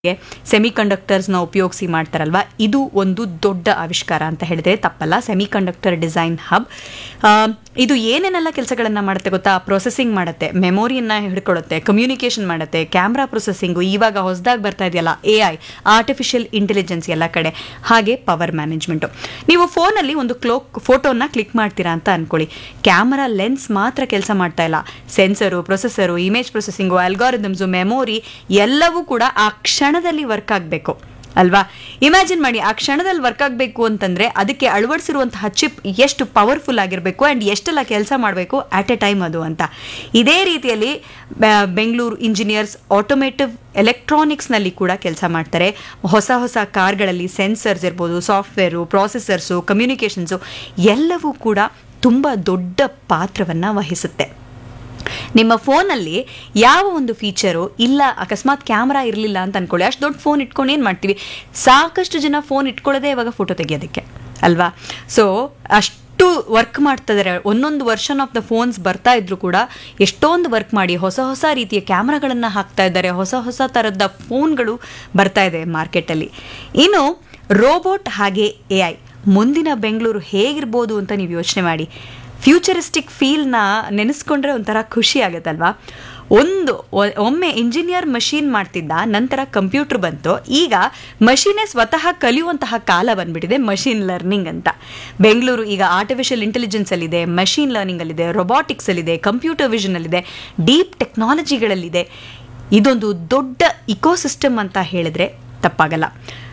semi ಕಂಡಕ್ಟರ್ಸ್ನ ಉಪಯೋಗಿಸಿ ಮಾಡ್ತಾರಲ್ವ ಇದು ಒಂದು ದೊಡ್ಡ ಆವಿಷ್ಕಾರ ಅಂತ ಹೇಳಿದ್ರೆ ತಪ್ಪಲ್ಲ ಸೆಮಿ ಕಂಡಕ್ಟರ್ ಡಿಸೈನ್ ಹಬ್ ಇದು ಏನೇನೆಲ್ಲ ಕೆಲಸಗಳನ್ನು ಮಾಡುತ್ತೆ ಗೊತ್ತಾ ಪ್ರೊಸೆಸಿಂಗ್ ಮಾಡುತ್ತೆ ಮೆಮೊರಿಯನ್ನ ಹಿಡ್ಕೊಳ್ಳುತ್ತೆ ಕಮ್ಯುನಿಕೇಷನ್ ಮಾಡುತ್ತೆ ಕ್ಯಾಮ್ರಾ ಪ್ರೊಸೆಸಿಂಗು ಇವಾಗ ಹೊಸದಾಗಿ ಬರ್ತಾ ಇದೆಯಲ್ಲ ಎ ಐ ಆರ್ಟಿಫಿಷಿಯಲ್ ಇಂಟೆಲಿಜೆನ್ಸ್ ಎಲ್ಲ ಕಡೆ ಹಾಗೆ ಪವರ್ ಮ್ಯಾನೇಜ್ಮೆಂಟು ನೀವು ಫೋನಲ್ಲಿ ಒಂದು ಕ್ಲೋಕ್ ಫೋಟೋನ ಕ್ಲಿಕ್ ಮಾಡ್ತೀರಾ ಅಂತ ಅನ್ಕೊಳ್ಳಿ ಕ್ಯಾಮರಾ ಲೆನ್ಸ್ ಮಾತ್ರ ಕೆಲಸ ಮಾಡ್ತಾ ಇಲ್ಲ sensor processor image processing algorithms memory ಎಲ್ಲವೂ ಕೂಡ ಆ ಕ್ಷಣದಲ್ಲಿ ವರ್ಕ್ ಆಗಬೇಕು ಅಲ್ವಾ ಇಮ್ಯಾಜಿನ್ ಮಾಡಿ ಆ ಕ್ಷಣದಲ್ಲಿ ವರ್ಕ್ ಆಗಬೇಕು ಅಂತಂದ್ರೆ ಅದಕ್ಕೆ ಅಳವಡಿಸಿರುವಂತಹ ಚಿಪ್ ಎಷ್ಟು ಪವರ್ಫುಲ್ ಆಗಿರಬೇಕು ಆ್ಯಂಡ್ ಎಷ್ಟೆಲ್ಲ ಕೆಲಸ ಮಾಡಬೇಕು ಆಟ್ ಎ ಟೈಮ್ ಅದು ಅಂತ ಇದೇ ರೀತಿಯಲ್ಲಿ ಬೆ- ಬೆಂಗಳೂರು ಇಂಜಿನಿಯರ್ಸ್ ಆಟೋಮೇಟಿವ್ ಎಲೆಕ್ಟ್ರಾನಿಕ್ಸ್ನಲ್ಲಿ ಕೂಡ ಕೆಲಸ ಮಾಡ್ತಾರೆ ಹೊಸ ಹೊಸ ಕಾರ್ಗಳಲ್ಲಿ ಸೆನ್ಸರ್ಸ್ ಇರ್ಬೋದು ಸಾಫ್ಟ್ವೇರು ಪ್ರಾಸೆಸರ್ಸು ಕಮ್ಯುನಿಕೇಷನ್ಸು ಎಲ್ಲವೂ ಕೂಡ ತುಂಬ ದೊಡ್ಡ ಪಾತ್ರವನ್ನು ವಹಿಸುತ್ತೆ ನಿಮ್ಮ ಫೋನಲ್ಲಿ ಯಾವ ಒಂದು ಫೀಚರು ಇಲ್ಲ ಅಕಸ್ಮಾತ್ ಕ್ಯಾಮ್ರಾ ಇರಲಿಲ್ಲ ಅಂತ ಅನ್ಕೊಳ್ಳಿ ಅಷ್ಟು ದೊಡ್ಡ ಫೋನ್ ಇಟ್ಕೊಂಡು ಏನು ಮಾಡ್ತೀವಿ ಸಾಕಷ್ಟು ಜನ ಫೋನ್ ಇಟ್ಕೊಳ್ಳೋದೇ ಇವಾಗ ಫೋಟೋ ತೆಗಿಯೋದಕ್ಕೆ ಅಲ್ವಾ ಸೊ ಅಷ್ಟು ವರ್ಕ್ ಮಾಡ್ತಿದ್ದಾರೆ ಒಂದೊಂದು ವರ್ಷನ್ ಆಫ್ ದ ಫೋನ್ಸ್ ಬರ್ತಾ ಇದ್ರು ಕೂಡ ಎಷ್ಟೊಂದು ವರ್ಕ್ ಮಾಡಿ ಹೊಸ ಹೊಸ ರೀತಿಯ ಕ್ಯಾಮ್ರಾಗಳನ್ನು ಹಾಕ್ತಾ ಇದ್ದಾರೆ ಹೊಸ ಹೊಸ ಥರದ ಫೋನ್ಗಳು ಬರ್ತಾ ಇದೆ ಮಾರ್ಕೆಟಲ್ಲಿ ಇನ್ನು ರೋಬೋಟ್ ಹಾಗೆ ಎ ಐ ಮುಂದಿನ ಬೆಂಗಳೂರು ಹೇಗಿರ್ಬೋದು ಅಂತ ನೀವು ಯೋಚನೆ ಮಾಡಿ ಫ್ಯೂಚರಿಸ್ಟಿಕ್ ಫೀಲ್ನ ನೆನೆಸ್ಕೊಂಡ್ರೆ ಒಂಥರ ಖುಷಿ ಆಗುತ್ತಲ್ವಾ ಒಂದು ಒ- ಒಮ್ಮೆ ಇಂಜಿನಿಯರ್ ಮಷೀನ್ ಮಾಡ್ತಿದ್ದ ನಂತರ ಕಂಪ್ಯೂಟರ್ ಬಂತು ಈಗ ಮಷೀನೇ ಸ್ವತಃ ಕಲಿಯುವಂತಹ ಕಾಲ ಬಂದ್ಬಿಟ್ಟಿದೆ ಮಷೀನ್ ಲರ್ನಿಂಗ್ ಅಂತ ಬೆಂಗಳೂರು ಈಗ ಆರ್ಟಿಫಿಷಿಯಲ್ ಇಂಟೆಲಿಜೆನ್ಸ್ ಅಲ್ಲಿದೆ ಮಷೀನ್ ಲರ್ನಿಂಗ್ ಅಲ್ಲಿದೆ ರೊಬಾಟಿಕ್ಸ್ ಅಲ್ಲಿದೆ ಕಂಪ್ಯೂಟರ್ ವಿಷನ್ ಅಲ್ಲಿದೆ ಡೀಪ್ ಟೆಕ್ನಾಲಜಿಗಳಲ್ಲಿದೆ ಇದೊಂದು ದೊಡ್ಡ ಇಕೋಸಿಸ್ಟಮ್ ಅಂತ ಹೇಳಿದ್ರೆ ತಪ್ಪಾಗಲ್ಲ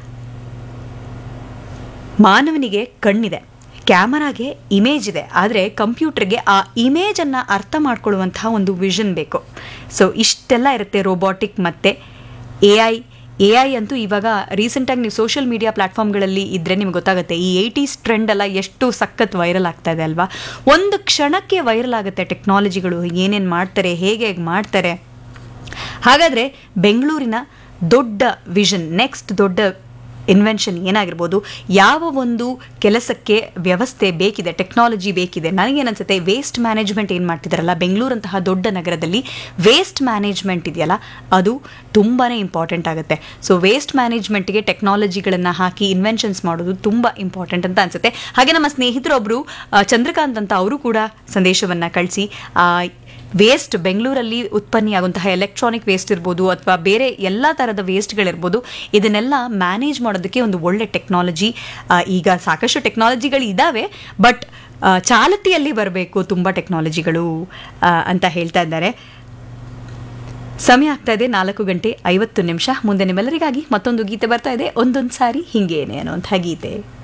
ಮಾನವನಿಗೆ ಕಣ್ಣಿದೆ ಕ್ಯಾಮರಾಗೆ ಇಮೇಜ್ ಇದೆ ಆದರೆ ಕಂಪ್ಯೂಟರ್ಗೆ ಆ ಇಮೇಜನ್ನು ಅರ್ಥ ಮಾಡ್ಕೊಳ್ಳುವಂತಹ ಒಂದು ವಿಷನ್ ಬೇಕು ಸೊ ಇಷ್ಟೆಲ್ಲ ಇರುತ್ತೆ ರೋಬೋಟಿಕ್ ಮತ್ತು ಎ ಐ ಎ ಐ ಅಂತೂ ಇವಾಗ ರೀಸೆಂಟಾಗಿ ನೀವು ಸೋಷಿಯಲ್ ಮೀಡಿಯಾ ಪ್ಲಾಟ್ಫಾರ್ಮ್ಗಳಲ್ಲಿ ಇದ್ದರೆ ನಿಮ್ಗೆ ಗೊತ್ತಾಗುತ್ತೆ ಈ ಏಯ್ಟೀಸ್ ಟ್ರೆಂಡ್ ಎಲ್ಲ ಎಷ್ಟು ಸಖತ್ ವೈರಲ್ ಆಗ್ತಾ ಇದೆ ಅಲ್ವಾ ಒಂದು ಕ್ಷಣಕ್ಕೆ ವೈರಲ್ ಆಗುತ್ತೆ ಟೆಕ್ನಾಲಜಿಗಳು ಏನೇನು ಮಾಡ್ತಾರೆ ಹೇಗೆ ಹೇಗೆ ಮಾಡ್ತಾರೆ ಹಾಗಾದರೆ ಬೆಂಗಳೂರಿನ ದೊಡ್ಡ ವಿಷನ್ ನೆಕ್ಸ್ಟ್ ದೊಡ್ಡ ಇನ್ವೆನ್ಷನ್ ಏನಾಗಿರ್ಬೋದು ಯಾವ ಒಂದು ಕೆಲಸಕ್ಕೆ ವ್ಯವಸ್ಥೆ ಬೇಕಿದೆ ಟೆಕ್ನಾಲಜಿ ಬೇಕಿದೆ ನನಗೇನನ್ಸುತ್ತೆ ವೇಸ್ಟ್ ಮ್ಯಾನೇಜ್ಮೆಂಟ್ ಏನು ಮಾಡ್ತಿದ್ದಾರಲ್ಲ ಬೆಂಗಳೂರಂತಹ ದೊಡ್ಡ ನಗರದಲ್ಲಿ ವೇಸ್ಟ್ ಮ್ಯಾನೇಜ್ಮೆಂಟ್ ಇದೆಯಲ್ಲ ಅದು ತುಂಬಾ ಇಂಪಾರ್ಟೆಂಟ್ ಆಗುತ್ತೆ ಸೊ ವೇಸ್ಟ್ ಮ್ಯಾನೇಜ್ಮೆಂಟ್ಗೆ ಟೆಕ್ನಾಲಜಿಗಳನ್ನು ಹಾಕಿ ಇನ್ವೆನ್ಷನ್ಸ್ ಮಾಡೋದು ತುಂಬ ಇಂಪಾರ್ಟೆಂಟ್ ಅಂತ ಅನ್ಸುತ್ತೆ ಹಾಗೆ ನಮ್ಮ ಸ್ನೇಹಿತರೊಬ್ಬರು ಚಂದ್ರಕಾಂತ್ ಅಂತ ಅವರು ಕೂಡ ಸಂದೇಶವನ್ನು ಕಳಿಸಿ ವೇಸ್ಟ್ ಬೆಂಗಳೂರಲ್ಲಿ ಉತ್ಪತ್ತಿಯಾಗುವಂತಹ ಎಲೆಕ್ಟ್ರಾನಿಕ್ ವೇಸ್ಟ್ ಇರ್ಬೋದು ಅಥವಾ ಬೇರೆ ಎಲ್ಲ ಥರದ ವೇಸ್ಟ್ಗಳಿರ್ಬೋದು ಇದನ್ನೆಲ್ಲ ಮ್ಯಾನೇಜ್ ಮಾಡೋದಕ್ಕೆ ಒಂದು ಒಳ್ಳೆ ಟೆಕ್ನಾಲಜಿ ಈಗ ಸಾಕಷ್ಟು ಟೆಕ್ನಾಲಜಿಗಳು ಇದ್ದಾವೆ ಬಟ್ ಚಾಲತಿಯಲ್ಲಿ ಬರಬೇಕು ತುಂಬ ಟೆಕ್ನಾಲಜಿಗಳು ಆ, ಅಂತ ಹೇಳ್ತಾ ಇದ್ದಾರೆ ಸಮಯ ಆಗ್ತಾ ಇದೆ ನಾಲ್ಕು ಗಂಟೆ ಐವತ್ತು ನಿಮಿಷ ಮುಂದೆ ನಿಮ್ಮೆಲ್ಲರಿಗಾಗಿ ಮತ್ತೊಂದು ಗೀತೆ ಬರ್ತಾ ಇದೆ ಒಂದೊಂದು ಸಾರಿ ಹಿಂಗೇನೆ ಅನ್ನುವಂಥ ಗೀತೆ